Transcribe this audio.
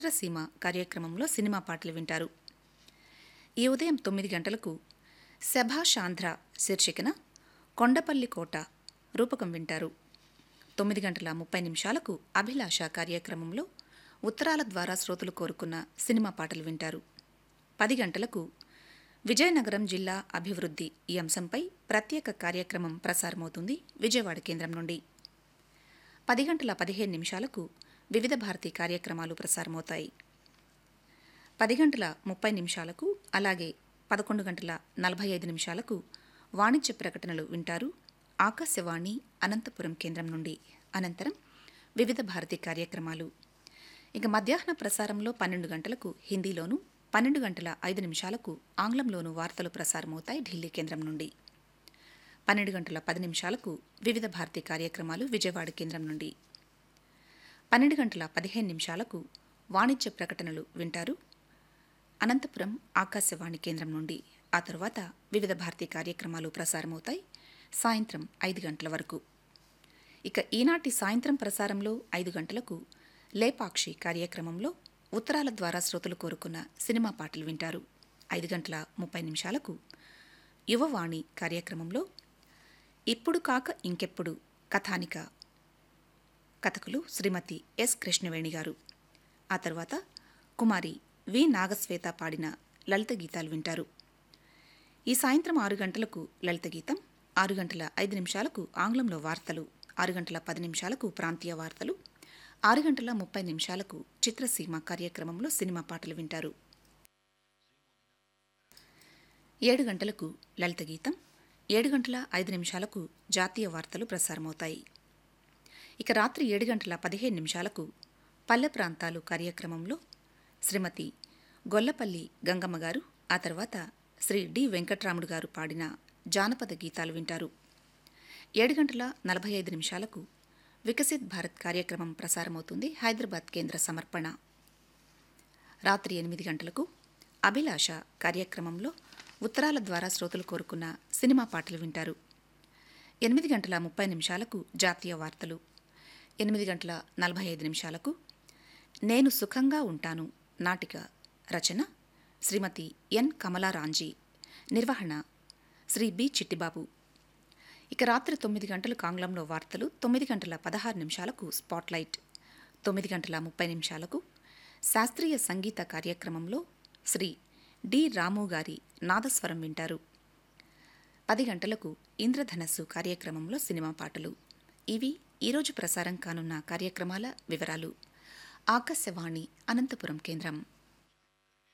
చిత్రసీమ కార్యక్రమంలో సినిమా పాటలు వింటారు ఈ ఉదయం తొమ్మిది గంటలకు శభాషాంధ్ర శీర్షికన కొండపల్లి కోట రూపకం వింటారు తొమ్మిది గంటల ముప్పై నిమిషాలకు అభిలాష కార్యక్రమంలో ఉత్తరాల ద్వారా శ్రోతలు కోరుకున్న సినిమా పాటలు వింటారు పది గంటలకు విజయనగరం జిల్లా అభివృద్ధి ఈ అంశంపై ప్రత్యేక కార్యక్రమం ప్రసారమవుతుంది విజయవాడ కేంద్రం నుండి పది గంటల పదిహేను నిమిషాలకు వివిధ భారతి కార్యక్రమాలు ప్రసారమవుతాయి పది గంటల ముప్పై నిమిషాలకు అలాగే పదకొండు గంటల నలభై ఐదు నిమిషాలకు వాణిజ్య ప్రకటనలు వింటారు ఆకాశవాణి అనంతపురం కేంద్రం నుండి అనంతరం వివిధ భారతి కార్యక్రమాలు ఇక మధ్యాహ్న ప్రసారంలో పన్నెండు గంటలకు హిందీలోను పన్నెండు గంటల ఐదు నిమిషాలకు ఆంగ్లంలోను వార్తలు ప్రసారమవుతాయి ఢిల్లీ కేంద్రం నుండి పన్నెండు గంటల పది నిమిషాలకు వివిధ భారతి కార్యక్రమాలు విజయవాడ కేంద్రం నుండి పన్నెండు గంటల పదిహేను నిమిషాలకు వాణిజ్య ప్రకటనలు వింటారు అనంతపురం ఆకాశవాణి కేంద్రం నుండి ఆ తరువాత వివిధ భారతీ కార్యక్రమాలు ప్రసారమవుతాయి సాయంత్రం ఐదు గంటల వరకు ఇక ఈనాటి సాయంత్రం ప్రసారంలో ఐదు గంటలకు లేపాక్షి కార్యక్రమంలో ఉత్తరాల ద్వారా శ్రోతలు కోరుకున్న సినిమా పాటలు వింటారు ఐదు గంటల ముప్పై నిమిషాలకు యువవాణి కార్యక్రమంలో ఇప్పుడు కాక ఇంకెప్పుడు కథానిక కథకులు శ్రీమతి ఎస్ కృష్ణవేణి గారు ఆ తర్వాత కుమారి వి నాగశ్వేత పాడిన లలిత గీతాలు వింటారు ఈ సాయంత్రం ఆరు గంటలకు లలిత గీతం ఆరు గంటల ఐదు నిమిషాలకు ఆంగ్లంలో వార్తలు ఆరు గంటల పది నిమిషాలకు ప్రాంతీయ వార్తలు ఆరు గంటల ముప్పై నిమిషాలకు చిత్రసీమ కార్యక్రమంలో సినిమా పాటలు వింటారు ఏడు గంటలకు లలిత గీతం ఏడు గంటల ఐదు నిమిషాలకు జాతీయ వార్తలు ప్రసారమవుతాయి ఇక రాత్రి ఏడు గంటల పదిహేను నిమిషాలకు పల్లె ప్రాంతాలు కార్యక్రమంలో శ్రీమతి గొల్లపల్లి గంగమ్మ గారు ఆ తర్వాత శ్రీ డి వెంకట్రాముడు గారు పాడిన జానపద గీతాలు వింటారు ఏడు గంటల నలభై ఐదు నిమిషాలకు వికసిత్ భారత్ కార్యక్రమం ప్రసారమవుతుంది హైదరాబాద్ కేంద్ర సమర్పణ రాత్రి ఎనిమిది గంటలకు అభిలాష కార్యక్రమంలో ఉత్తరాల ద్వారా శ్రోతలు కోరుకున్న సినిమా పాటలు వింటారు ఎనిమిది గంటల ముప్పై నిమిషాలకు జాతీయ వార్తలు ఎనిమిది గంటల నలభై ఐదు నిమిషాలకు నేను సుఖంగా ఉంటాను నాటిక రచన శ్రీమతి ఎన్ కమలారాంజీ నిర్వహణ శ్రీ బి చిట్టిబాబు ఇక రాత్రి తొమ్మిది గంటలకు ఆంగ్లంలో వార్తలు తొమ్మిది గంటల పదహారు నిమిషాలకు స్పాట్లైట్ తొమ్మిది గంటల ముప్పై నిమిషాలకు శాస్త్రీయ సంగీత కార్యక్రమంలో శ్రీ డి రాము గారి నాదస్వరం వింటారు పది గంటలకు ఇంద్రధనస్సు కార్యక్రమంలో సినిమా పాటలు ఇవి ఈరోజు ప్రసారం కానున్న కార్యక్రమాల వివరాలు ఆకాశవాణి అనంతపురం కేంద్రం